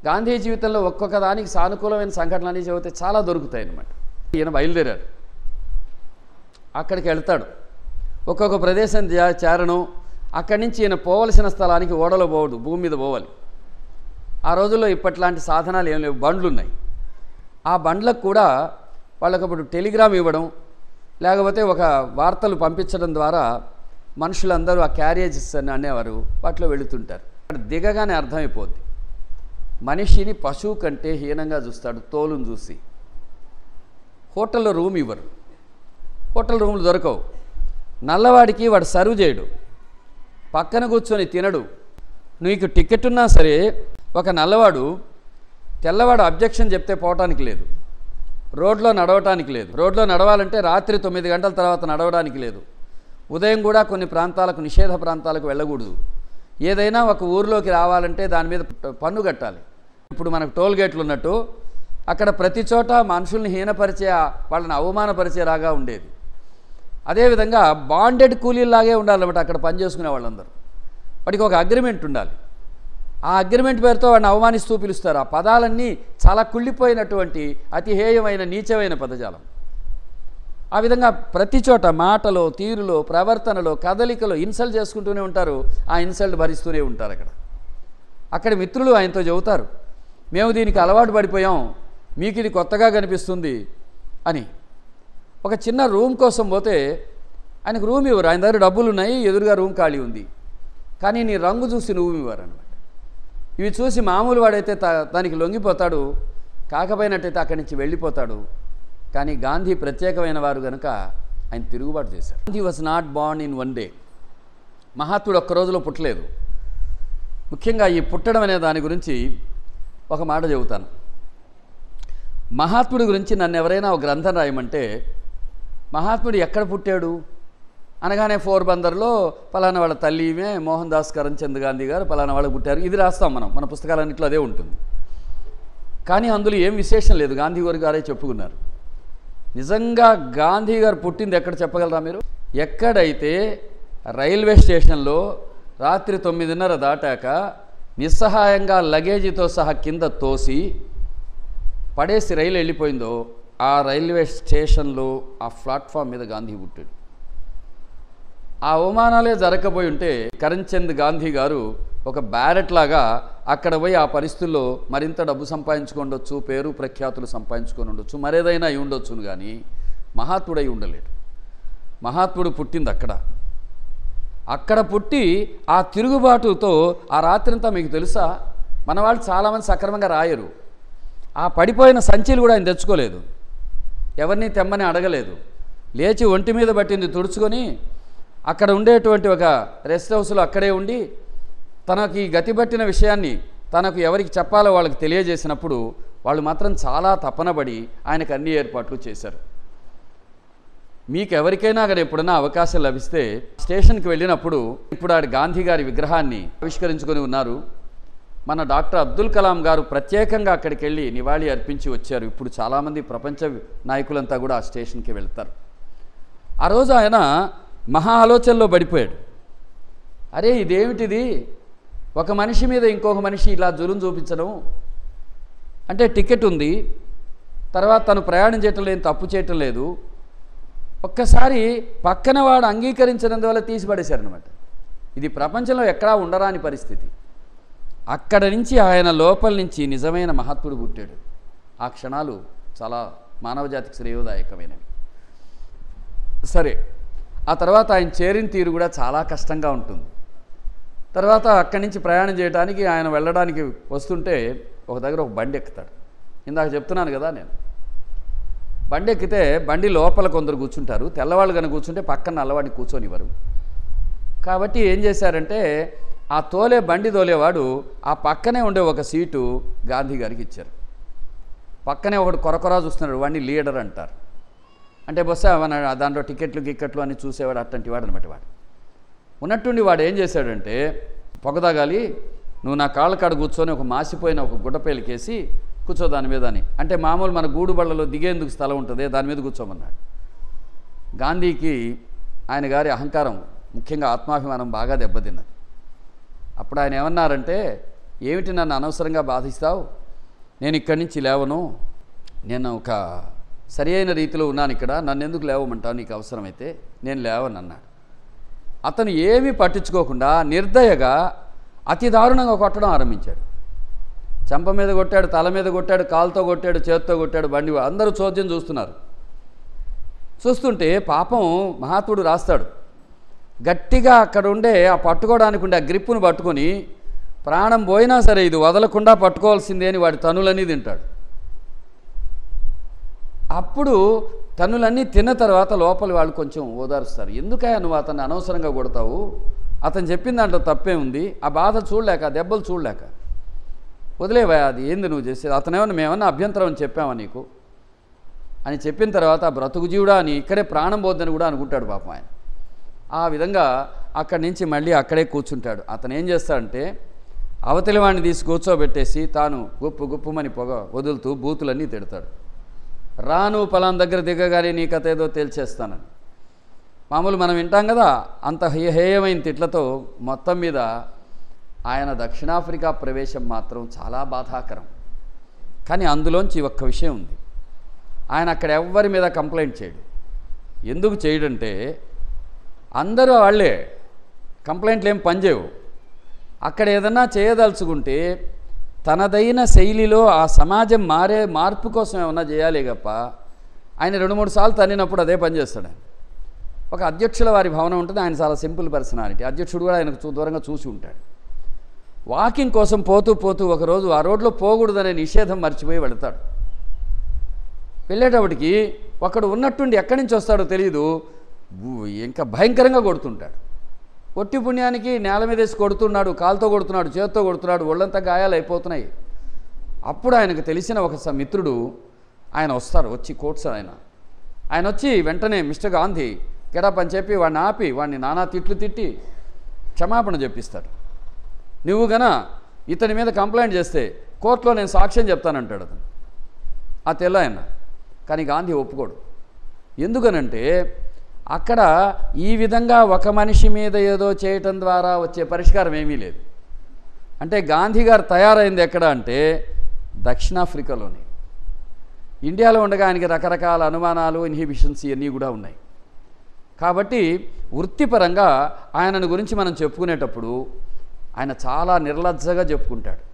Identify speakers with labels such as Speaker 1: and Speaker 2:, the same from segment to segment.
Speaker 1: గాంధీ జీవితంలో ఒక్కొక్క దానికి సానుకూలమైన సంఘటనలు అన్నీ చెబితే చాలా దొరుకుతాయి అన్నమాట ఈయన బయలుదేరాడు అక్కడికి వెళ్తాడు ఒక్కొక్క ప్రదేశం చే- చేరను అక్కడి నుంచి ఈయన పోవలసిన స్థలానికి ఓడలో పోవడు భూమి మీద పోవాలి ఆ రోజుల్లో ఇప్పట్లాంటి సాధనాలు ఏం లేవు బండ్లు ఉన్నాయి ఆ బండ్లకు కూడా వాళ్ళకి అప్పుడు టెలిగ్రామ్ ఇవ్వడం లేకపోతే ఒక వార్తలు పంపించడం ద్వారా మనుషులందరూ ఆ క్యారేజెస్ అని అనేవారు వాటిలో వెళుతుంటారు అక్కడ దిగగానే అర్థమైపోద్ది మనిషిని పశువు కంటే హీనంగా చూస్తాడు తోలును చూసి హోటల్లో రూమ్ ఇవ్వరు హోటల్ రూములు దొరకవు నల్లవాడికి వాడు సర్వ్ చేయడు పక్కన కూర్చొని తినడు నీకు టికెట్ ఉన్నా సరే ఒక నల్లవాడు తెల్లవాడు అబ్జెక్షన్ చెప్తే పోవటానికి లేదు రోడ్లో నడవటానికి లేదు రోడ్లో నడవాలంటే రాత్రి తొమ్మిది గంటల తర్వాత నడవడానికి లేదు ఉదయం కూడా కొన్ని ప్రాంతాలకు నిషేధ ప్రాంతాలకు వెళ్ళకూడదు ఏదైనా ఒక ఊరిలోకి రావాలంటే దాని మీద పన్ను కట్టాలి ఇప్పుడు మనకు టోల్ గేట్లు ఉన్నట్టు అక్కడ ప్రతి చోట మనుషుల్ని హీనపరిచే వాళ్ళని అవమానపరిచే రాగా ఉండేది అదేవిధంగా బాండెడ్ కూలీలాగే ఉండాలన్నమాట అక్కడ పనిచేసుకునే వాళ్ళందరూ వాడికి ఒక అగ్రిమెంట్ ఉండాలి ఆ అగ్రిమెంట్ పేరుతో వాడిని అవమానిస్తూ పిలుస్తారు ఆ పదాలన్నీ చాలా కుళ్ళిపోయినటువంటి అతి హేయమైన నీచమైన పదజాలం ఆ విధంగా ప్రతి చోట మాటలో తీరులో ప్రవర్తనలో కదలికలో ఇన్సల్ట్ చేసుకుంటూనే ఉంటారు ఆ ఇన్సల్ట్ భరిస్తూనే ఉంటారు అక్కడ అక్కడ మిత్రులు ఆయనతో చెబుతారు మేము దీనికి అలవాటు పడిపోయాం మీకు ఇది కొత్తగా కనిపిస్తుంది అని ఒక చిన్న రూమ్ కోసం పోతే ఆయనకు రూమ్ ఇవ్వరు ఆయన దగ్గర డబ్బులు ఉన్నాయి ఎదురుగా రూమ్ ఖాళీ ఉంది కానీ నీ రంగు చూసి నువ్వు ఇవ్వరు అనమాట ఇవి చూసి మామూలు వాడైతే తా- దానికి లొంగిపోతాడు కాకపోయినట్టయితే అక్కడి నుంచి వెళ్ళిపోతాడు కానీ గాంధీ ప్రత్యేకమైన వారు కనుక ఆయన తిరుగుబాటు చేశారు Gandhi was not born in one day మహాత్ముడు ఒక్క రోజులో పుట్టలేదు ముఖ్యంగా ఈ పుట్టడం అనే దాని గురించి ఒక మాట చెబుతాను మహాత్ముడి గురించి నన్ను ఎవరైనా ఒక గ్రంథం రాయమంటే మహాత్ముడు ఎక్కడ పుట్టాడు అనగానే ఫోర్ బందర్లో పలానా వాళ్ళ తల్లి ఈమె మోహన్ దాస్ కరంచంద్ గాంధీ గారు పలానా వాళ్ళకి పుట్టారు ఇది రాస్తాం మనం మన పుస్తకాలన్నింటిలో అదే ఉంటుంది కానీ అందులో ఏం విశేషం లేదు గాంధీ గారు గారే చెప్పుకున్నారు నిజంగా గాంధీ గారు పుట్టింది ఎక్కడ చెప్పగలరా మీరు ఎక్కడైతే రైల్వే స్టేషన్లో రాత్రి తొమ్మిదిన్నర దాటాక నిస్సహాయంగా లగేజీతో సహా కింద తోసి పడేసి రైలు వెళ్ళిపోయిందో ఆ రైల్వే స్టేషన్లో ఆ ప్లాట్ఫామ్ మీద గాంధీ పుట్టాడు ఆ అవమానాలే జరగకపోయి ఉంటే కరణ్చంద్ గాంధీ గారు ఒక బ్యారెట్ లాగా అక్కడ పోయి ఆ పరిస్థితుల్లో మరింత డబ్బు సంపాదించుకుండొచ్చు పేరు ప్రఖ్యాతులు సంపాదించుకొని ఉండొచ్చు మరేదైనా అయి ఉండొచ్చును కానీ మహాత్ముడై ఉండలేడు మహాత్ముడు పుట్టింది అక్కడ అక్కడ పుట్టి ఆ తిరుగుబాటుతో ఆ రాత్రంతా మీకు తెలుసా మన వాళ్ళు చాలామంది సక్రమంగా రాయరు ఆ పడిపోయిన సంచులు కూడా ఆయన తెచ్చుకోలేదు ఎవరిని తెమ్మని అడగలేదు లేచి ఒంటి మీద పట్టింది తుడుచుకొని అక్కడ ఉండేటువంటి ఒక రెస్ట్ హౌస్లో అక్కడే ఉండి తనకి గతి పట్టిన విషయాన్ని తనకు ఎవరికి చెప్పాలో వాళ్ళకి తెలియజేసినప్పుడు వాళ్ళు మాత్రం చాలా తపనబడి ఆయనకు అన్ని ఏర్పాట్లు చేశారు మీకు ఎవరికైనా కానీ ఎప్పుడైనా అవకాశం లభిస్తే స్టేషన్కి వెళ్ళినప్పుడు ఇప్పుడు ఆడ గాంధీ గారి విగ్రహాన్ని ఆవిష్కరించుకొని ఉన్నారు మన డాక్టర్ అబ్దుల్ కలాం గారు ప్రత్యేకంగా అక్కడికి వెళ్ళి నివాళి అర్పించి వచ్చారు ఇప్పుడు చాలామంది ప్రపంచ నాయకులంతా కూడా ఆ స్టేషన్కి వెళ్తారు ఆ రోజు ఆయన మహా ఆలోచనలో పడిపోయాడు అరే ఇదేమిటిది ఒక మనిషి మీద ఇంకొక మనిషి ఇలా జులుం చూపించడం అంటే టికెట్ ఉంది తర్వాత తను ప్రయాణం చేయటం లేదు తప్పు చేయటం లేదు ఒక్కసారి పక్కన వాడు అంగీకరించినందువల్ల తీసిపడేశారనమాట ఇది ప్రపంచంలో ఎక్కడా ఉండరాని పరిస్థితి అక్కడ నుంచి ఆయన లోపల నుంచి నిజమైన మహాత్ముడు పుట్టాడు ఆ క్షణాలు చాలా మానవజాతికి శ్రేయోదాయకమైనవి సరే ఆ తర్వాత ఆయన చేరిన తీరు కూడా చాలా కష్టంగా ఉంటుంది తర్వాత అక్కడి నుంచి ప్రయాణం చేయడానికి ఆయన వెళ్ళడానికి వస్తుంటే ఒక దగ్గర ఒక బండి ఎక్కుతాడు ఇందాక చెప్తున్నాను కదా నేను బండి ఎక్కితే బండి లోపల కొందరు కూర్చుంటారు తెల్లవాళ్ళు కనుక కూర్చుంటే పక్కన నల్లవాడిని కూర్చొనివ్వరు కాబట్టి ఏం చేశారంటే ఆ తోలే బండి తోలేవాడు ఆ పక్కనే ఉండే ఒక సీటు గాంధీ గారికి ఇచ్చారు పక్కనే ఒకడు కొరకొరా చూస్తున్నాడు వాడిని లీడర్ అంటారు అంటే బస్సు మన దాంట్లో టికెట్లు గిక్కెట్లు అని చూసేవాడు అట్టంటి వాడు అనమాట వాడు ఉన్నట్టుండి వాడు ఏం చేశాడంటే పొగదాగాలి నువ్వు నా కాళ్ళ కాడ కూర్చొని ఒక మాసిపోయిన ఒక గుడ్డపేలికేసి కూర్చో దాని మీద అని అంటే మామూలు మన గూడు బళ్ళలో దిగేందుకు స్థలం ఉంటుంది దాని మీద కూర్చోమన్నాడు గాంధీకి ఆయన గారి అహంకారం ముఖ్యంగా ఆత్మాభిమానం బాగా దెబ్బతిన్నది అప్పుడు ఆయన ఏమన్నారంటే ఏమిటి నన్ను అనవసరంగా బాధిస్తావు నేను ఇక్కడి నుంచి లేవను నేను ఒక సరి అయిన రీతిలో ఉన్నాను ఇక్కడ నన్ను ఎందుకు లేవమంటావు నీకు అవసరమైతే నేను లేవను అన్నాడు అతను ఏమీ పట్టించుకోకుండా నిర్దయగా అతి దారుణంగా కొట్టడం ఆరంభించాడు చెంప మీద కొట్టాడు తల మీద కొట్టాడు కాలుతో కొట్టాడు చేత్తో కొట్టాడు బండి అందరూ చోద్యం చూస్తున్నారు చూస్తుంటే పాపం మహాత్ముడు రాస్తాడు గట్టిగా అక్కడ ఉండే ఆ పట్టుకోవడానికి ఉండే ఆ గ్రిప్పును పట్టుకొని ప్రాణం పోయినా సరే ఇది వదలకుండా పట్టుకోవాల్సిందే అని వాడి తనులన్నీ తింటాడు అప్పుడు తన్నులన్నీ తిన్న తర్వాత లోపల వాళ్ళు కొంచెం ఓదారుస్తారు ఎందుకయ్యా నువ్వు అతన్ని అనవసరంగా కొడతావు అతను చెప్పిన దాంట్లో తప్పే ఉంది ఆ బాధ చూడలేక ఆ దెబ్బలు చూడలేక వదిలేవా అది ఏంది నువ్వు చేసేది అతనేమన్నా మేమన్నా అభ్యంతరం అని చెప్పావా నీకు అని చెప్పిన తర్వాత బ్రతుకు జీవుడా అని ఇక్కడే ప్రాణం పోద్దని కూడా అనుకుంటాడు పాపం ఆయన ఆ విధంగా అక్కడి నుంచి మళ్ళీ అక్కడే కూర్చుంటాడు అతను ఏం చేస్తాడంటే అవతలి వాడిని తీసి కూర్చోబెట్టేసి తాను గుప్పు గుప్పుమని పొగ వదులుతూ బూతులన్నీ తిడతాడు రాను పలాన్ దగ్గర దిగగానే నీ కథ ఏదో తేల్చేస్తానని మామూలు మనం వింటాం కదా అంత హే- హేయమైన తిట్లతో మొత్తం మీద ఆయన దక్షిణాఫ్రికా ప్రవేశం మాత్రం చాలా బాధాకరం కానీ అందులోంచి ఒక్క విషయం ఉంది ఆయన అక్కడ ఎవ్వరి మీద కంప్లైంట్ చేయడు ఎందుకు చేయడంటే అందరూ వాళ్ళే కంప్లైంట్లు ఏం పనిచేయవు అక్కడ ఏదన్నా చేయదలుచుకుంటే తనదైన శైలిలో ఆ సమాజం మారే మార్పు కోసం ఏమన్నా చేయాలి గప్ప ఆయన రెండు మూడు సార్లు తన్నినప్పుడు అదే పని చేస్తాడు ఆయన ఒక అధ్యక్షుల వారి భవనం ఉంటుంది ఆయన చాలా సింపుల్ పర్సనాలిటీ అధ్యక్షుడు కూడా ఆయనకు చూ- దూరంగా చూసి ఉంటాడు వాకింగ్ కోసం పోతూ పోతూ ఒకరోజు ఆ రోడ్లో పోకూడదనే నిషేధం మర్చిపోయి వెళతాడు వెళ్ళేటప్పటికి ఒకడు ఉన్నట్టుండి ఎక్కడి నుంచి వస్తాడో తెలియదు ఊ- ఇంకా భయంకరంగా కొడుతుంటాడు ఒట్టి పుణ్యానికి నేల మీద వేసి కొడుతున్నాడు కాలుతో కొడుతున్నాడు చేత్తో కొడుతున్నాడు ఒళ్ళంతా గాయాలు అయిపోతున్నాయి అప్పుడు ఆయనకు తెలిసిన ఒక స- మిత్రుడు ఆయన వస్తారు వచ్చి కోట్స్ ఆయన ఆయన వచ్చి వెంటనే మిస్టర్ గాంధీ గెడప్ అని చెప్పి వాడిని ఆపి వాడిని నానా తిట్లు తిట్టి క్షమాపణ చెప్పిస్తాడు నువ్వు గన ఇతని మీద కంప్లైంట్ చేస్తే కోర్టులో నేను సాక్ష్యం చెప్తానంటాడు అతను ఆ తెల్ల ఆయన కానీ గాంధీ ఒప్పుకోడు ఎందుకనంటే అక్కడ ఈ విధంగా ఒక మనిషి మీద ఏదో చేయటం ద్వారా వచ్చే పరిష్కారం ఏమీ లేదు అంటే గాంధీ గారు తయారైంది ఎక్కడ అంటే దక్షిణాఫ్రికాలోనే ఇండియాలో ఉండగా ఆయనకి రకరకాల అనుమానాలు ఇన్హిబిషన్స్ ఇవన్నీ కూడా ఉన్నాయి కాబట్టి వృత్తిపరంగా ఆయనను గురించి మనం చెప్పుకునేటప్పుడు ఆయన చాలా నిర్లజ్జగా చెప్పుకుంటాడు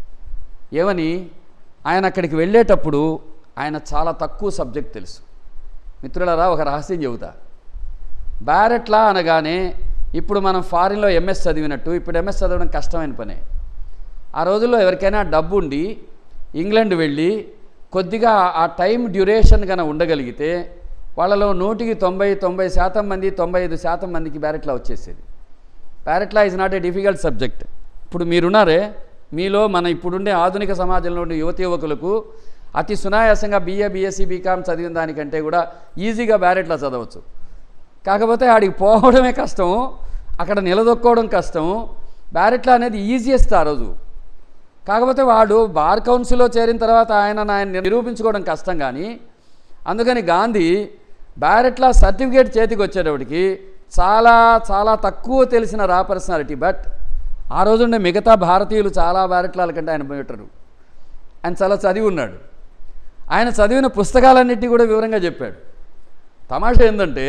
Speaker 1: ఏమని ఆయన అక్కడికి వెళ్ళేటప్పుడు ఆయన చాలా తక్కువ సబ్జెక్ట్ తెలుసు మిత్రులరా ఒక రహస్యం చెబుతా బ్యారెట్లా అనగానే ఇప్పుడు మనం ఫారిన్లో ఎంఎస్ చదివినట్టు ఇప్పుడు ఎంఎస్ చదవడం కష్టమైన పనే ఆ రోజుల్లో ఎవరికైనా డబ్బు ఉండి ఇంగ్లాండ్ వెళ్ళి కొద్దిగా ఆ టైం డ్యూరేషన్ కనుక ఉండగలిగితే వాళ్ళలో నూటికి తొంభై తొంభై శాతం మంది తొంభై ఐదు శాతం మందికి బ్యారెట్లా వచ్చేసేది బ్యారెట్లా is not a difficult subject ఇప్పుడు మీరున్నారే మీలో మన ఇప్పుడుండే ఆధునిక సమాజంలో ఉండే యువతి యువకులకు అతి సునాయాసంగా బీఏ బీఎస్సీ బీకామ్ చదివిన దానికంటే కూడా ఈజీగా బ్యారెట్లా చదవచ్చు కాకపోతే ఆడికి పోవడమే కష్టం అక్కడ నిలదొక్కోవడం కష్టం బ్యారెట్లా అనేది ఈజియెస్ట్ ఆ రోజు కాకపోతే వాడు బార్ కౌన్సిల్లో చేరిన తర్వాత ఆయన ఆయన నిరూపించుకోవడం కష్టం కానీ అందుకని గాంధీ బ్యారెట్లా సర్టిఫికేట్ చేతికి వచ్చేటప్పటికి చాలా చాలా తక్కువ తెలిసిన రా పర్సనాలిటీ బట్ ఆ రోజుండే మిగతా భారతీయులు చాలా బ్యారెట్లాల కంటే ఆయన బెటరు ఆయన చాలా చదివి ఉన్నాడు ఆయన చదివిన పుస్తకాలన్నిటి కూడా వివరంగా చెప్పాడు తమాషా ఏంటంటే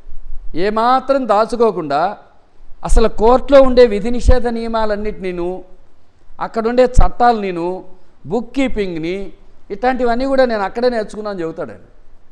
Speaker 1: ఏమాత్రం దాచుకోకుండా అసలు కోర్టులో ఉండే విధి నిషేధ నియమాలన్నిటినీను అక్కడుండే చట్టాలు నేను బుక్ కీపింగ్ని ఇట్లాంటివన్నీ కూడా నేను అక్కడే నేర్చుకున్నాను చెబుతాడు ఆయన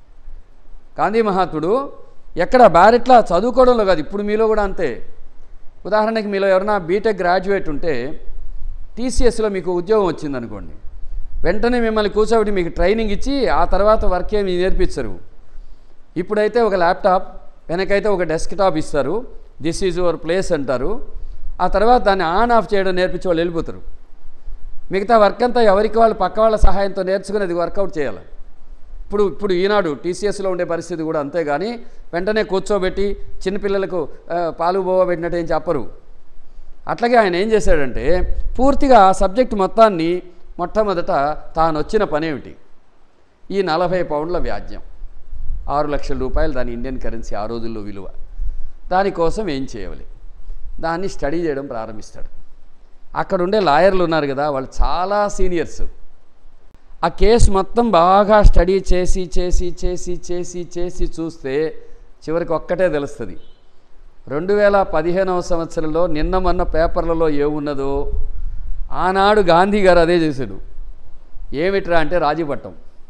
Speaker 1: గాంధీ మహాత్ముడు ఎక్కడ బ్యారెట్లా చదువుకోవడంలో కాదు ఇప్పుడు మీలో కూడా అంతే ఉదాహరణకి మీలో ఎవరైనా బీటెక్ గ్రాడ్యుయేట్ ఉంటే టీసీఎస్లో మీకు ఉద్యోగం వచ్చిందనుకోండి వెంటనే మిమ్మల్ని కూర్చోబెట్టి మీకు ట్రైనింగ్ ఇచ్చి ఆ తర్వాత వర్క్ ఏమి నేర్పించరు ఇప్పుడైతే ఒక ల్యాప్టాప్ వెనకైతే ఒక డెస్క్టాప్ ఇస్తారు దిస్ ఈజ్ యువర్ ప్లేస్ అంటారు ఆ తర్వాత దాన్ని ఆన్ ఆఫ్ చేయడం నేర్పించి వాళ్ళు వెళ్ళిపోతారు మిగతా వర్క్ అంతా ఎవరికి వాళ్ళు పక్క వాళ్ళ సహాయంతో నేర్చుకుని అది వర్కౌట్ చేయాలి ఇప్పుడు ఇప్పుడు ఈనాడు టీసీఎస్లో ఉండే పరిస్థితి కూడా అంతే కానీ వెంటనే కూర్చోబెట్టి చిన్నపిల్లలకు ఆ, పాలు బోవ పెట్టినట్టు ఏం చెప్పరు అట్లాగే ఆయన ఏం చేశాడంటే పూర్తిగా ఆ సబ్జెక్ట్ మొత్తాన్ని మొట్టమొదట తాను వచ్చిన పనేమిటి ఈ నలభై పౌండ్ల వ్యాజ్యం ఆరు లక్షల రూపాయలు దాని ఇండియన్ కరెన్సీ ఆ రోజుల్లో విలువ దానికోసం ఏం చేయాలి దాన్ని స్టడీ చేయడం ప్రారంభిస్తాడు అక్కడ ఉండే లాయర్లు ఉన్నారు కదా వాళ్ళు చాలా సీనియర్స్ ఆ కేసు మొత్తం బాగా స్టడీ చేసి చేసి చేసి చేసి చేసి చూస్తే చివరికి ఒక్కటే తెలుస్తుంది రెండు వేల పదిహేనవ సంవత్సరంలో నిన్న మొన్న పేపర్లలో ఏమున్నదో ఆనాడు గాంధీ గారు అదే చేశాడు ఏమిట్రా అంటే రాజీపట్టం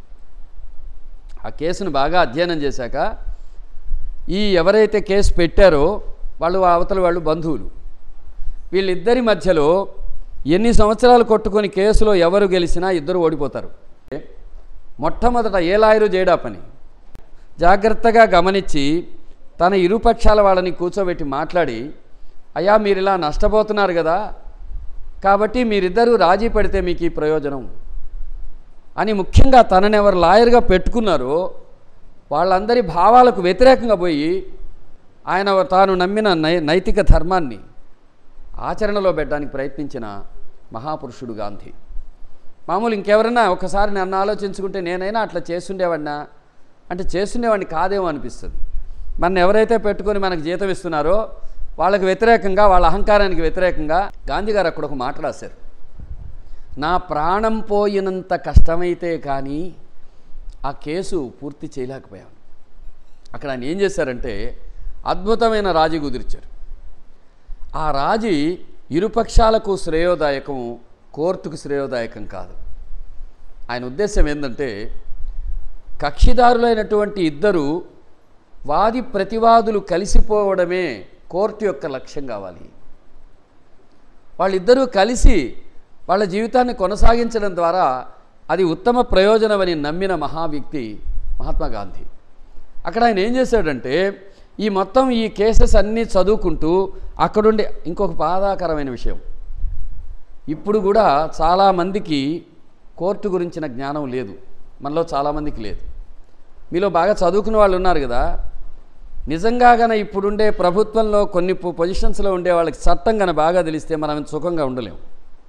Speaker 1: ఆ కేసును బాగా అధ్యయనం చేశాక ఈ ఎవరైతే కేసు పెట్టారో వాళ్ళు అవతల వాళ్ళు బంధువులు వీళ్ళిద్దరి మధ్యలో ఎన్ని సంవత్సరాలు కొట్టుకొని కేసులో ఎవరు గెలిచినా ఇద్దరు ఓడిపోతారు మొట్టమొదట ఏ లాయరు చేయడా పని జాగ్రత్తగా గమనించి తన ఇరుపక్షాల వాళ్ళని కూర్చోబెట్టి మాట్లాడి అయ్యా మీరు ఇలా నష్టపోతున్నారు కదా కాబట్టి మీరిద్దరూ రాజీ పడితే మీకు ఈ ప్రయోజనం అని ముఖ్యంగా తనని ఎవరు లాయర్గా పెట్టుకున్నారో వాళ్ళందరి భావాలకు వ్యతిరేకంగా పోయి ఆయన తాను నమ్మిన నై నైతిక ధర్మాన్ని ఆచరణలో పెట్టడానికి ప్రయత్నించిన మహాపురుషుడు గాంధీ మామూలు ఇంకెవరన్నా ఒకసారి నన్ను ఆలోచించుకుంటే నేనైనా అట్లా చేస్తుండేవాడినా అంటే చేస్తుండేవాడిని కాదేమో అనిపిస్తుంది మన ఎవరైతే పెట్టుకొని మనకు జీతం ఇస్తున్నారో వాళ్ళకి వ్యతిరేకంగా వాళ్ళ అహంకారానికి వ్యతిరేకంగా గాంధీ గారు అక్కడ ఒక మాట రాశారు నా ప్రాణం పోయినంత కష్టమైతే కానీ ఆ కేసు పూర్తి చేయలేకపోయాను అక్కడ ఆయన ఏం చేశారంటే అద్భుతమైన రాజీ కుదిర్చారు ఆ రాజీ ఇరుపక్షాలకు శ్రేయోదాయకం కోర్టుకు శ్రేయోదాయకం కాదు ఆయన ఉద్దేశం ఏంటంటే కక్షిదారులైనటువంటి ఇద్దరు వాది ప్రతివాదులు కలిసిపోవడమే కోర్టు యొక్క లక్ష్యం కావాలి వాళ్ళిద్దరూ కలిసి వాళ్ళ జీవితాన్ని కొనసాగించడం ద్వారా అది ఉత్తమ ప్రయోజనమని నమ్మిన మహావ్యక్తి మహాత్మా గాంధీ అక్కడ ఆయన ఏం చేశాడంటే ఈ మొత్తం ఈ కేసెస్ అన్నీ చదువుకుంటూ అక్కడుండే ఇంకొక బాధాకరమైన విషయం ఇప్పుడు కూడా చాలామందికి కోర్టు గురించిన జ్ఞానం లేదు మనలో చాలామందికి లేదు మీలో బాగా చదువుకున్న వాళ్ళు ఉన్నారు కదా నిజంగా గన ఇప్పుడుండే ప్రభుత్వంలో కొన్ని పొ- పొజిషన్స్లో ఉండే వాళ్ళకి చట్టం గన బాగా తెలిస్తే మనం సుఖంగా ఉండలేం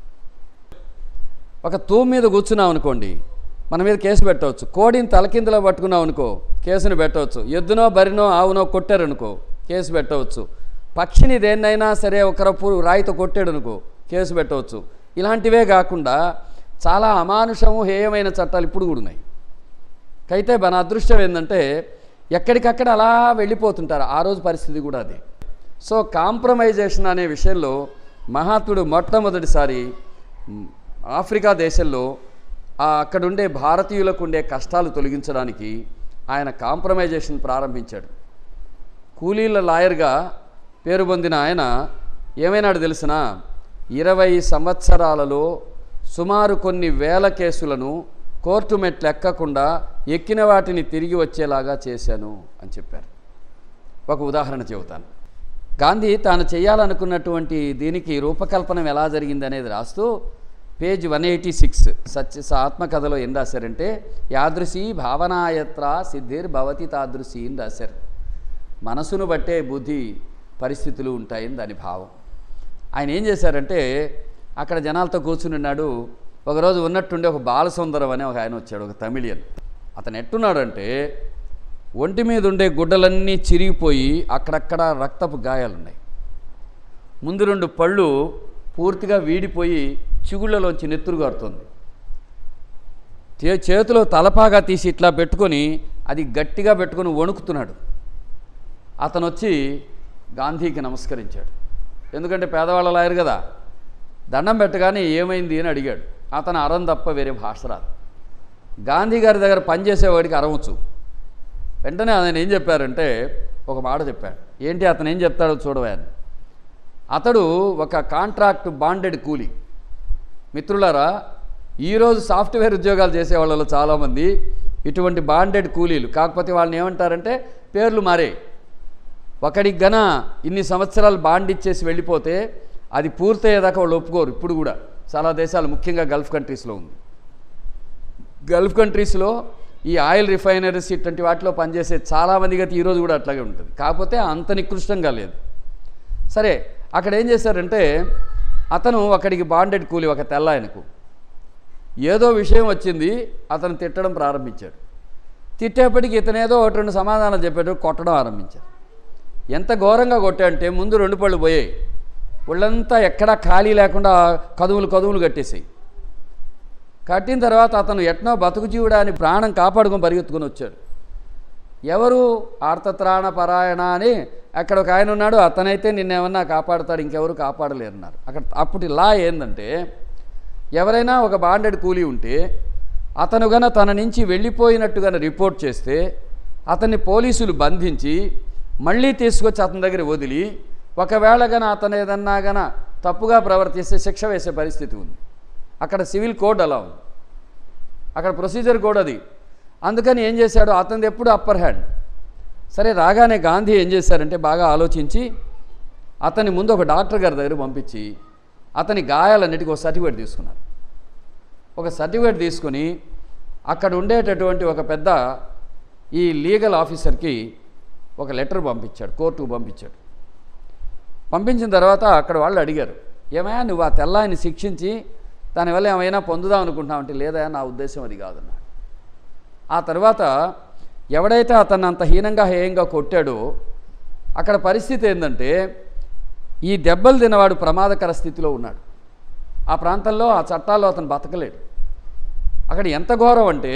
Speaker 1: ఒక తూము మీద కూర్చున్నాం అనుకోండి మన మీద కేసు పెట్టవచ్చు కోడిని తలకిందులో పట్టుకున్నాం అనుకో కేసుని పెట్టవచ్చు ఎద్దునో బరినో ఆవునో కొట్టారనుకో కేసు పెట్టవచ్చు పక్షిని దేన్నైనా సరే ఒకరపు రాయితో కొట్టాడు అనుకో కేసు పెట్టవచ్చు ఇలాంటివే కాకుండా చాలా అమానుషము హేయమైన చట్టాలు ఇప్పుడు కూడా ఉన్నాయి అయితే మన అదృష్టం ఏంటంటే ఎక్కడికక్కడ అలా వెళ్ళిపోతుంటారు ఆ రోజు పరిస్థితి కూడా అదే సో కాంప్రమైజేషన్ అనే విషయంలో మహాత్ముడు మొట్టమొదటిసారి మ్, ఆఫ్రికా దేశంలో ఆ అక్కడుండే భారతీయులకు ఉండే కష్టాలు తొలగించడానికి ఆయన కాంప్రమైజేషన్ ప్రారంభించాడు కూలీల లాయర్గా పేరు పొందిన ఆయన ఏమైనాడు తెలిసిన ఇరవై సంవత్సరాలలో సుమారు కొన్ని వేల కేసులను కోర్టు మెట్లు ఎక్కకుండా ఎక్కిన వాటిని తిరిగి వచ్చేలాగా చేశాను అని చెప్పారు ఒక ఉదాహరణ చెబుతాను గాంధీ తాను చేయాలనుకున్నటువంటి దీనికి రూపకల్పన ఎలా జరిగింది అనేది రాస్తూ page one eighty six Satya స- ఆత్మకథలో ఏం రాశారంటే యాదృశీ భావనాయత్ర సిద్ధిర్ భవతి తాదృశీ అని రాశారు మనసును బట్టే బుద్ధి పరిస్థితులు ఉంటాయని దాని భావం ఆయన ఏం చేశారంటే అక్కడ జనాలతో కూర్చుని ఉన్నాడు ఒకరోజు ఉన్నట్టుండి ఒక బాలసుందరం అని ఒక ఆయన వచ్చాడు ఒక తమిళియన్ అతను ఎట్టున్నాడంటే ఒంటి మీద ఉండే గుడ్డలన్నీ చిరిగిపోయి అక్కడక్కడ రక్తపు గాయాలున్నాయి ముందు రెండు పళ్ళు పూర్తిగా వీడిపోయి చిగుళ్ళలోంచి నెత్తురు గారుతుంది చే- చేతిలో తలపాగా తీసి ఇట్లా పెట్టుకొని అది గట్టిగా పెట్టుకొని వణుకుతున్నాడు అతను వచ్చి గాంధీకి నమస్కరించాడు ఎందుకంటే పేదవాళ్ళ లాయర్ కదా దండం పెట్టగానే ఏమైంది అని అడిగాడు అతను అరం తప్ప వేరే భాష రాదు గాంధీ గారి దగ్గర పనిచేసేవాడికి అరవచ్చు వెంటనే ఆయన ఏం చెప్పారంటే ఒక మాట చెప్పాడు ఏంటి అతను ఏం చెప్తాడో చూడవే అని అతడు ఒక కాంట్రాక్ట్ బాండెడ్ కూలీ మిత్రులారా ఈరోజు సాఫ్ట్వేర్ ఉద్యోగాలు చేసే వాళ్ళలో చాలామంది ఇటువంటి బాండెడ్ కూలీలు కాకపోతే వాళ్ళని ఏమంటారంటే పేర్లు మారే ఒకడికి గన ఇన్ని సంవత్సరాలు బాండ్ ఇచ్చేసి వెళ్ళిపోతే అది పూర్తయ్యేదాకా వాళ్ళు ఒప్పుకోరు ఇప్పుడు కూడా చాలా దేశాలు ముఖ్యంగా గల్ఫ్ కంట్రీస్లో ఉంది గల్ఫ్ కంట్రీస్లో ఈ ఆయిల్ రిఫైనరీస్ ఇటువంటి వాటిలో పనిచేసే చాలామంది గతి ఈరోజు కూడా అట్లాగే ఉంటుంది కాకపోతే అంత నికృష్టంగా లేదు సరే అక్కడ ఏం చేశారంటే అతను ఒకడికి బాండెడ్ కూలి ఒక తెల్ల ఆయనకు ఏదో విషయం వచ్చింది అతను తిట్టడం ప్రారంభించాడు తిట్టేపటికి ఇతను ఏదో ఒకటి రెండు సమాధానాలు చెప్పాడు కొట్టడం ఆరంభించాడు ఎంత ఘోరంగా కొట్టాడంటే ముందు రెండు పళ్ళు పోయాయి ఒళ్ళంతా ఎక్కడా ఖాళీ లేకుండా కదువులు కదువులు కట్టేసాయి కట్టిన తర్వాత అతను ఎట్నో బతుకు జీవుడాని ప్రాణం కాపాడుకొని పరిగెత్తుకొని వచ్చాడు ఎవరు ఆర్తత్రాణ పరాయణ అని అక్కడ ఒక ఆయన ఉన్నాడు అతనైతే నిన్నేమన్నా కాపాడుతాడు ఇంకెవరు కాపాడలేరన్నారు అక్కడ అప్పటి లా ఏంటంటే ఎవరైనా ఒక బాండెడ్ కూలీ ఉంటే అతను గన తన నుంచి వెళ్ళిపోయినట్టు గన రిపోర్ట్ చేస్తే అతన్ని పోలీసులు బంధించి మళ్ళీ తీసుకొచ్చి అతని దగ్గర వదిలి ఒకవేళ గన అతను ఏదన్నా గన తప్పుగా ప్రవర్తిస్తే శిక్ష వేసే పరిస్థితి ఉంది అక్కడ సివిల్ కోడ్ అలా ఉంది అక్కడ ప్రొసీజర్ కోడ్ అది అందుకని ఏం చేశాడు అతనిది ఎప్పుడు అప్పర్ హ్యాండ్ సరే రాగానే గాంధీ ఏం చేశారంటే బాగా ఆలోచించి అతని ముందు ఒక డాక్టర్ గారి దగ్గర పంపించి అతని గాయాలన్నిటికీ ఒక సర్టిఫికేట్ తీసుకున్నారు ఒక సర్టిఫికేట్ తీసుకుని అక్కడ ఉండేటటువంటి ఒక పెద్ద ఈ లీగల్ ఆఫీసర్కి ఒక లెటర్ పంపించాడు కోర్టుకు పంపించాడు పంపించిన తర్వాత అక్కడ వాళ్ళు అడిగారు ఏమయ్యా నువ్వు ఆ తెల్లాయిని శిక్షించి దానివల్ల ఏమైనా పొందుదాం అనుకుంటున్నావు అంటే లేదా నా ఉద్దేశం అది కాదన్నాడు ఆ తర్వాత ఎవడైతే అతన్ని అంత హీనంగా హేయంగా కొట్టాడో అక్కడ పరిస్థితి ఏంటంటే ఈ దెబ్బలు తినవాడు ప్రమాదకర స్థితిలో ఉన్నాడు ఆ ప్రాంతంలో ఆ చట్టాల్లో అతను బతకలేడు అక్కడ ఎంత ఘోరం అంటే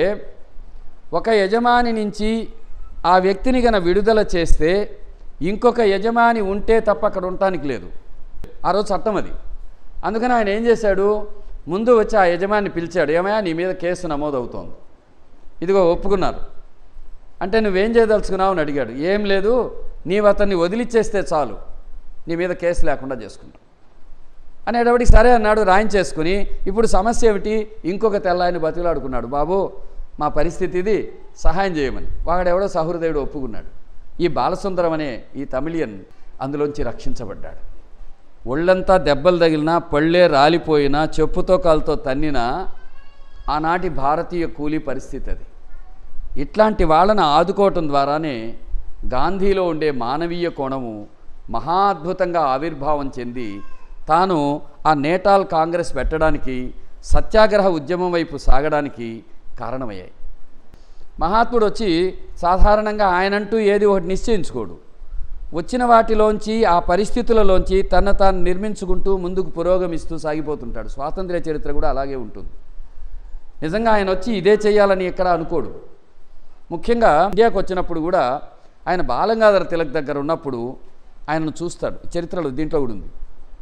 Speaker 1: ఒక యజమాని నుంచి ఆ వ్యక్తిని గన విడుదల చేస్తే ఇంకొక యజమాని ఉంటే తప్ప అక్కడ ఉండటానికి లేదు ఆ రోజు చట్టం అది అందుకని ఆయన ఏం చేశాడు ముందు వచ్చి ఆ యజమాని పిలిచాడు ఏమయ్యా నీ మీద కేసు నమోదవుతోంది ఇదిగో ఒప్పుకున్నారు అంటే నువ్వేం చేయదలుచుకున్నావు అని అడిగాడు ఏం లేదు నీవు అతన్ని వదిలిచ్చేస్తే చాలు నీ మీద కేసు లేకుండా చేసుకున్నావు అనేటప్పటికి సరే అన్నాడు రాయించేసుకుని ఇప్పుడు సమస్య ఏమిటి ఇంకొక తెల్లాయని బతిలాడుకున్నాడు బాబు మా పరిస్థితి ఇది సహాయం చేయమని వాడెవడో సహృదయుడు ఒప్పుకున్నాడు ఈ బాలసుందరం అనే ఈ తమిళియన్ అందులోంచి రక్షించబడ్డాడు ఒళ్ళంతా దెబ్బలు తగిలినా పళ్ళే రాలిపోయినా చెప్పుతో కాలుతో తన్నినా ఆనాటి భారతీయ కూలీ పరిస్థితి అది ఇట్లాంటి వాళ్ళని ఆదుకోవటం ద్వారానే గాంధీలో ఉండే మానవీయ కోణము మహా అద్భుతంగా ఆవిర్భావం చెంది తాను ఆ నేటాల్ కాంగ్రెస్ పెట్టడానికి సత్యాగ్రహ ఉద్యమం వైపు సాగడానికి కారణమయ్యాయి మహాత్ముడు వచ్చి సాధారణంగా ఆయనంటూ ఏది ఒకటి నిశ్చయించుకోడు వచ్చిన వాటిలోంచి ఆ పరిస్థితులలోంచి తన తాను నిర్మించుకుంటూ ముందుకు పురోగమిస్తూ సాగిపోతుంటాడు స్వాతంత్ర్య చరిత్ర కూడా అలాగే ఉంటుంది నిజంగా ఆయన వచ్చి ఇదే చేయాలని ఎక్కడ అనుకోడు ముఖ్యంగా ఇండియాకు వచ్చినప్పుడు కూడా ఆయన బాలంగాధర తిలక్ దగ్గర ఉన్నప్పుడు ఆయనను చూస్తాడు చరిత్రలో దీంట్లో కూడా ఉంది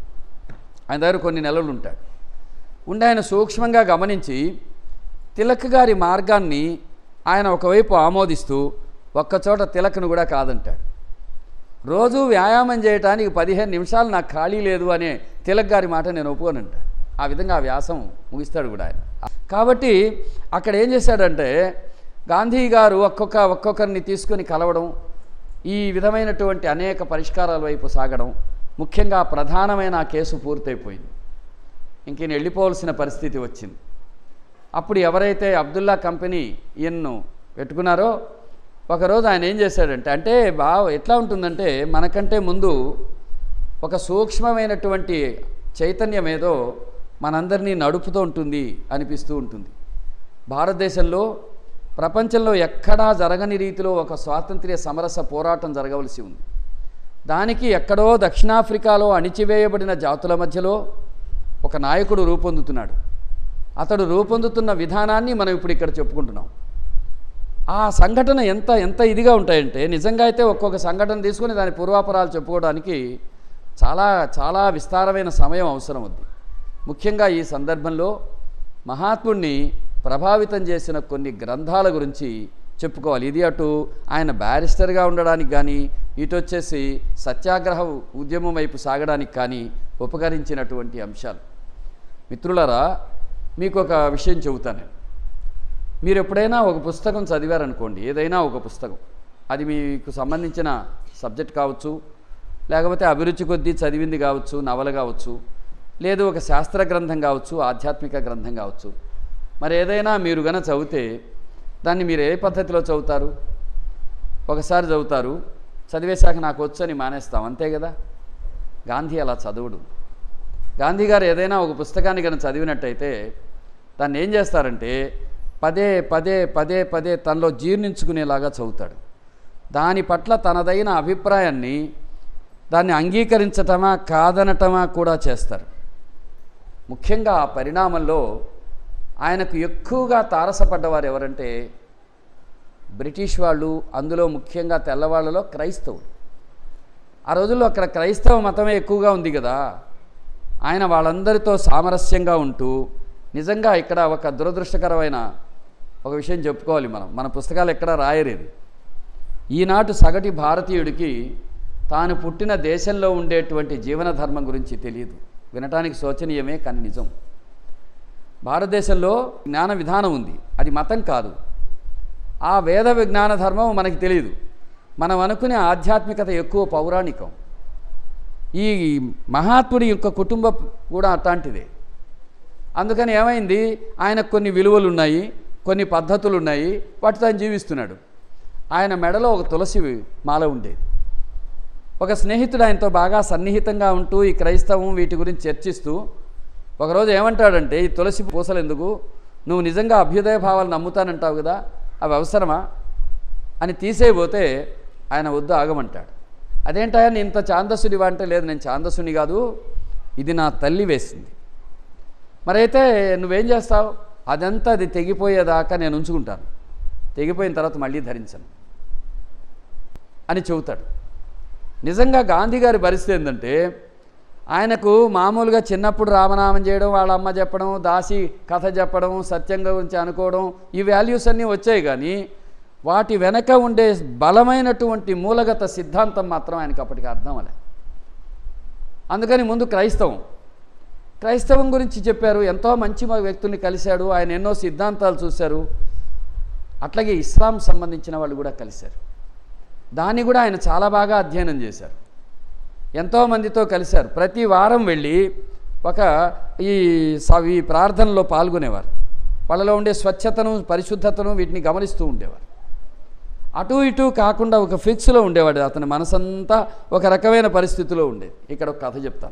Speaker 1: ఆయన దగ్గర కొన్ని నెలలు ఉంటాడు ఉండి ఆయన సూక్ష్మంగా గమనించి తిలక్ గారి మార్గాన్ని ఆయన ఒకవైపు ఆమోదిస్తూ ఒక్కచోట తిలక్ను కూడా కాదంటాడు రోజు వ్యాయామం చేయడానికి పదిహేను నిమిషాలు నాకు ఖాళీ లేదు అనే తిలక్ గారి మాట నేను ఒప్పుకోనంటాడు ఆ విధంగా ఆ వ్యాసం ముగిస్తాడు కూడా ఆయన కాబట్టి అక్కడ ఏం చేశాడంటే గాంధీ గారు ఒక్కొక్క ఒక్కొక్కరిని తీసుకొని కలవడం ఈ విధమైనటువంటి అనేక పరిష్కారాల వైపు సాగడం ముఖ్యంగా ప్రధానమైన ఆ కేసు పూర్తయిపోయింది ఇంక ఈయన వెళ్ళిపోవలసిన పరిస్థితి వచ్చింది అప్పుడు ఎవరైతే అబ్దుల్లా కంపెనీ ఈయన్ను పెట్టుకున్నారో ఒకరోజు ఆయన ఏం చేశాడంటే అంటే బా ఎట్లా ఉంటుందంటే మనకంటే ముందు ఒక సూక్ష్మమైనటువంటి చైతన్యం ఏదో మనందరినీ నడుపుతూ ఉంటుంది అనిపిస్తూ ఉంటుంది భారతదేశంలో ప్రపంచంలో ఎక్కడా జరగని రీతిలో ఒక స్వాతంత్ర్య సమరస పోరాటం జరగవలసి ఉంది దానికి ఎక్కడో దక్షిణాఫ్రికాలో అణిచివేయబడిన జాతుల మధ్యలో ఒక నాయకుడు రూపొందుతున్నాడు అతడు రూపొందుతున్న విధానాన్ని మనం ఇప్పుడు ఇక్కడ చెప్పుకుంటున్నాం ఆ సంఘటన ఎంత ఎంత ఇదిగా ఉంటాయంటే నిజంగా అయితే ఒక్కొక్క సంఘటన తీసుకొని దాని పూర్వాపరాలు చెప్పుకోవడానికి చాలా చాలా విస్తారమైన సమయం అవసరం ఉంది ముఖ్యంగా ఈ సందర్భంలో మహాత్ముడిని ప్రభావితం చేసిన కొన్ని గ్రంథాల గురించి చెప్పుకోవాలి ఇది అటు ఆయన బ్యారిస్టర్గా ఉండడానికి కానీ ఇటు వచ్చేసి సత్యాగ్రహ ఉద్యమం వైపు సాగడానికి కానీ ఉపకరించినటువంటి అంశాలు మిత్రులారా మీకు ఒక విషయం చెబుతాను మీరు ఎప్పుడైనా ఒక పుస్తకం చదివారనుకోండి ఏదైనా ఒక పుస్తకం అది మీకు సంబంధించిన సబ్జెక్ట్ కావచ్చు లేకపోతే అభిరుచి కొద్దీ చదివింది కావచ్చు నవల కావచ్చు లేదు ఒక శాస్త్ర గ్రంథం కావచ్చు ఆధ్యాత్మిక గ్రంథం కావచ్చు మరి ఏదైనా మీరు గన చదివితే దాన్ని మీరు ఏ పద్ధతిలో చదువుతారు ఒకసారి చదువుతారు చదివేశాక నాకు వచ్చని మానేస్తాం అంతే కదా గాంధీ అలా చదువుడు గాంధీ గారు ఏదైనా ఒక పుస్తకాన్ని కనుక చదివినట్టయితే దాన్ని ఏం చేస్తారంటే పదే పదే పదే పదే తనలో జీర్ణించుకునేలాగా చదువుతాడు దాని పట్ల తనదైన అభిప్రాయాన్ని దాన్ని అంగీకరించటమా కాదనటమా కూడా చేస్తారు ముఖ్యంగా ఆ పరిణామంలో ఆయనకు ఎక్కువగా తారసపడ్డవారు ఎవరంటే బ్రిటిష్ వాళ్ళు అందులో ముఖ్యంగా తెల్లవాళ్ళలో క్రైస్తవులు ఆ రోజుల్లో అక్కడ క్రైస్తవ మతమే ఎక్కువగా ఉంది కదా ఆయన వాళ్ళందరితో సామరస్యంగా ఉంటూ నిజంగా ఇక్కడ ఒక దురదృష్టకరమైన ఒక విషయం చెప్పుకోవాలి మనం మన పుస్తకాలు ఎక్కడా రాయరేది ఈనాటి సగటి భారతీయుడికి తాను పుట్టిన దేశంలో ఉండేటువంటి జీవన ధర్మం గురించి తెలియదు వినటానికి శోచనీయమే కానీ నిజం భారతదేశంలో జ్ఞాన విధానం ఉంది అది మతం కాదు ఆ వేద విజ్ఞాన ధర్మం మనకి తెలియదు మనం అనుకునే ఆధ్యాత్మికత ఎక్కువ పౌరాణికం ఈ మహాత్ముడి యొక్క కుటుంబం కూడా అట్లాంటిదే అందుకని ఏమైంది ఆయనకు కొన్ని విలువలు ఉన్నాయి కొన్ని పద్ధతులు ఉన్నాయి వాటితో ఆయన జీవిస్తున్నాడు ఆయన మెడలో ఒక తులసి మాల ఉండేది ఒక స్నేహితుడు ఆయనతో బాగా సన్నిహితంగా ఉంటూ ఈ క్రైస్తవం వీటి గురించి చర్చిస్తూ ఒకరోజు ఏమంటాడంటే ఈ తులసి పూసలు ఎందుకు నువ్వు నిజంగా అభ్యుదయ భావాలు నమ్ముతానంటావు కదా అవి అవసరమా అని తీసేయబోతే ఆయన వద్దు ఆగమంటాడు అదేంటా నేను ఇంత ఛాందస్సునివా అంటే లేదు నేను ఛాందస్సుని కాదు ఇది నా తల్లి వేసింది మరైతే నువ్వేం చేస్తావు అదంతా అది తెగిపోయేదాకా నేను ఉంచుకుంటాను తెగిపోయిన తర్వాత మళ్ళీ ధరించను అని చెబుతాడు నిజంగా గాంధీ గారి పరిస్థితి ఏంటంటే ఆయనకు మామూలుగా చిన్నప్పుడు రామనామం చేయడం వాళ్ళ అమ్మ చెప్పడం దాసి కథ చెప్పడం సత్యంగా గురించి అనుకోవడం ఈ వాల్యూస్ అన్నీ వచ్చాయి కానీ వాటి వెనక ఉండే బలమైనటువంటి మూలగత సిద్ధాంతం మాత్రం ఆయనకు అప్పటికి అర్థం అలే అందుకని ముందు క్రైస్తవం క్రైస్తవం గురించి చెప్పారు ఎంతో మంచి వ్యక్తుల్ని కలిశాడు ఆయన ఎన్నో సిద్ధాంతాలు చూశారు అట్లాగే ఇస్లాం సంబంధించిన వాళ్ళు కూడా కలిశారు దాన్ని కూడా ఆయన చాలా బాగా అధ్యయనం చేశారు ఎంతోమందితో కలిశారు ప్రతి వారం వెళ్ళి ఒక ఈ స- ఈ ప్రార్థనలో పాల్గొనేవారు వాళ్ళలో ఉండే స్వచ్ఛతను పరిశుద్ధతను వీటిని గమనిస్తూ ఉండేవారు అటు ఇటు కాకుండా ఒక ఫిక్స్లో ఉండేవాడు అతని మనసంతా ఒక రకమైన పరిస్థితిలో ఉండేది ఇక్కడ ఒక కథ చెప్తాను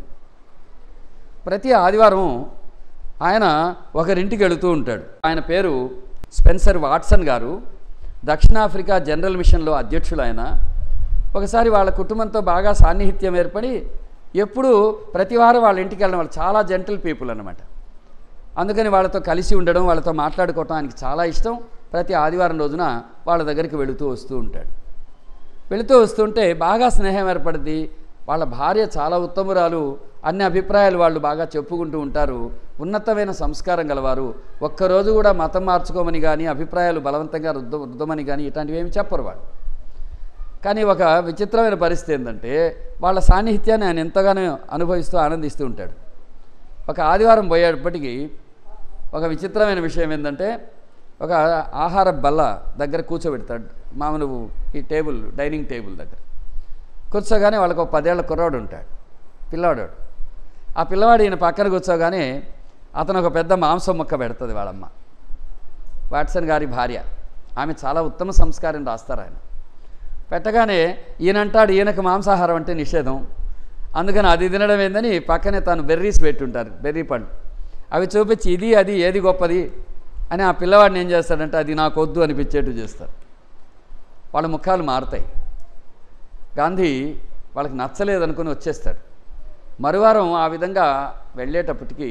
Speaker 1: ప్రతి ఆదివారం ఆయన ఒకరింటికి వెళుతూ ఉంటాడు ఆయన పేరు స్పెన్సర్ వాట్సన్ గారు దక్షిణాఫ్రికా జనరల్ మిషన్లో అధ్యక్షులు ఆయన ఒకసారి వాళ్ళ కుటుంబంతో బాగా సాన్నిహిత్యం ఏర్పడి ఎప్పుడు ప్రతి వారం వాళ్ళ ఇంటికి వెళ్ళడం వాళ్ళు చాలా జెంటల్ పీపుల్ అనమాట అందుకని వాళ్ళతో కలిసి ఉండడం వాళ్ళతో మాట్లాడుకోవటం ఆయనకి చాలా ఇష్టం ప్రతి ఆదివారం రోజున వాళ్ళ దగ్గరికి వెళుతూ వస్తూ ఉంటాడు వెళుతూ వస్తుంటే బాగా స్నేహం ఏర్పడింది వాళ్ళ భార్య చాలా ఉత్తమురాలు అన్ని అభిప్రాయాలు వాళ్ళు బాగా చెప్పుకుంటూ ఉంటారు ఉన్నతమైన సంస్కారం గలవారు ఒక్కరోజు కూడా మతం మార్చుకోమని కానీ అభిప్రాయాలు బలవంతంగా రుద్ద రుద్దమని కానీ ఇట్లాంటివి ఏమి చెప్పరు వాళ్ళు కానీ ఒక విచిత్రమైన పరిస్థితి ఏంటంటే వాళ్ళ సాన్నిహిత్యాన్ని ఆయన ఎంతగానో అనుభవిస్తూ ఆనందిస్తూ ఉంటాడు ఒక ఆదివారం పోయేటప్పటికీ ఒక విచిత్రమైన విషయం ఏంటంటే ఒక ఆహార బల్ల దగ్గర కూర్చోబెడతాడు మామూలు ఈ టేబుల్ డైనింగ్ టేబుల్ దగ్గర కూర్చోగానే వాళ్ళకు ఒక పదేళ్ల కుర్రాడు ఉంటాడు పిల్లవాడు ఆ పిల్లవాడు ఈయన పక్కన కూర్చోగానే అతను ఒక పెద్ద మాంసం ముక్క పెడుతుంది వాళ్ళమ్మ వాట్సన్ గారి భార్య ఆమె చాలా ఉత్తమ సంస్కారం రాస్తారు ఆయన పెట్టగానే ఈయనంటాడు ఈయనకు మాంసాహారం అంటే నిషేధం అందుకని అది తినడం ఏందని పక్కనే తాను బెర్రీస్ పెట్టుంటారు బెర్రీ పండు అవి చూపించి ఇది అది ఏది గొప్పది అని ఆ పిల్లవాడిని ఏం చేస్తాడంటే అది నాకు వద్దు అనిపించేట్టు చేస్తారు వాళ్ళ ముఖాలు మారుతాయి గాంధీ వాళ్ళకి నచ్చలేదనుకుని వచ్చేస్తాడు మరువారం ఆ విధంగా వెళ్ళేటప్పటికి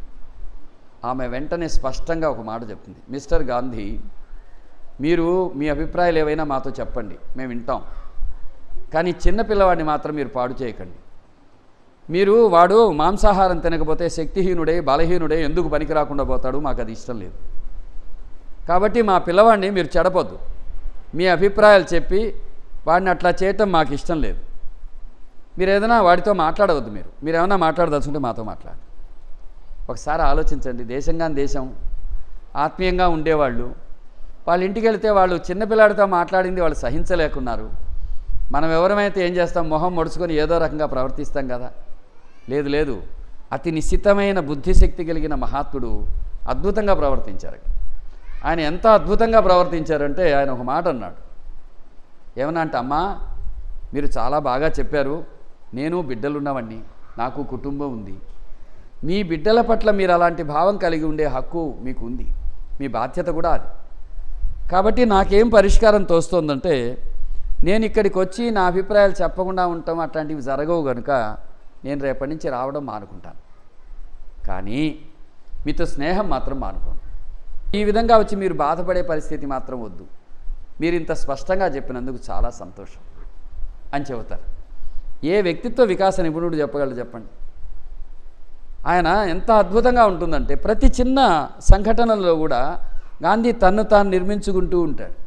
Speaker 1: ఆమె వెంటనే స్పష్టంగా ఒక మాట చెప్తుంది మిస్టర్ గాంధీ మీరు మీ అభిప్రాయాలు ఏవైనా మాతో చెప్పండి మేము వింటాం కానీ చిన్న పిల్లవాడిని మాత్రం మీరు పాడు చేయకండి మీరు వాడు మాంసాహారం తినకపోతే శక్తిహీనుడే బలహీనుడే ఎందుకు పనికి రాకుండా పోతాడు మాకు అది ఇష్టం లేదు కాబట్టి మా పిల్లవాడిని మీరు చెడపొద్దు మీ అభిప్రాయాలు చెప్పి వాడిని అట్లా చేయటం మాకు ఇష్టం లేదు మీరు ఏదైనా వాడితో మాట్లాడవద్దు మీరు మీరు ఏమైనా మాట్లాడదలుచుకుంటే మాతో మాట్లాడండి ఒకసారి ఆలోచించండి దేశంగా దేశం ఆత్మీయంగా ఉండేవాళ్ళు వాళ్ళ ఇంటికి వెళ్తే వాళ్ళు చిన్నపిల్లాడితో మాట్లాడింది వాళ్ళు సహించలేకున్నారు మనం ఎవరమైతే ఏం చేస్తాం మొహం ముడుచుకొని ఏదో రకంగా ప్రవర్తిస్తాం కదా లేదు లేదు అతి నిశ్చితమైన బుద్ధిశక్తి కలిగిన మహాత్ముడు అద్భుతంగా ప్రవర్తించారు ఆయన ఎంత అద్భుతంగా ప్రవర్తించారంటే ఆయన ఒక మాట అన్నాడు ఏమన్నా అంటే అమ్మా మీరు చాలా బాగా చెప్పారు నేను బిడ్డలున్నవాడిని నాకు కుటుంబం ఉంది మీ బిడ్డల పట్ల మీరు అలాంటి భావం కలిగి ఉండే హక్కు మీకు ఉంది మీ బాధ్యత కూడా అది కాబట్టి నాకేం పరిష్కారం తోస్తోందంటే నేను ఇక్కడికి వచ్చి నా అభిప్రాయాలు చెప్పకుండా ఉండటం అట్లాంటివి జరగవు కనుక నేను రేపటి నుంచి రావడం మానుకుంటాను కానీ మీతో స్నేహం మాత్రం మానుకోను ఈ విధంగా వచ్చి మీరు బాధపడే పరిస్థితి మాత్రం వద్దు మీరు ఇంత స్పష్టంగా చెప్పినందుకు చాలా సంతోషం అని చెబుతారు ఏ వ్యక్తిత్వ వికాస నిపుణుడు చెప్పగలరు చెప్పండి ఆయన ఎంత అద్భుతంగా ఉంటుందంటే ప్రతి చిన్న సంఘటనలో కూడా గాంధీ తన్ను తాను నిర్మించుకుంటూ ఉంటాడు